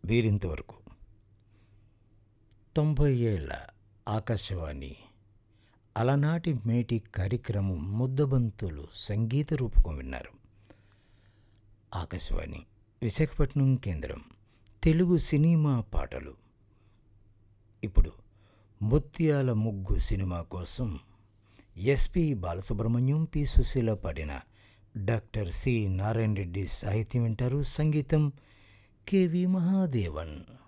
వీరింతవరకు తొంభై ఏళ్ల ఆకాశవాణి అలనాటి మేటి కార్యక్రమం ముద్దబంతులు సంగీత రూపకం విన్నారు ఆకాశవాణి విశాఖపట్నం కేంద్రం తెలుగు సినిమా పాటలు ఇప్పుడు ముత్యాల ముగ్గు సినిమా కోసం ఎస్పి బాలసుబ్రహ్మణ్యం పి సుశీల పాడిన డాక్టర్ సి నారాయణ రెడ్డి సాహిత్యం వింటారు సంగీతం కెవి మహాదేవన్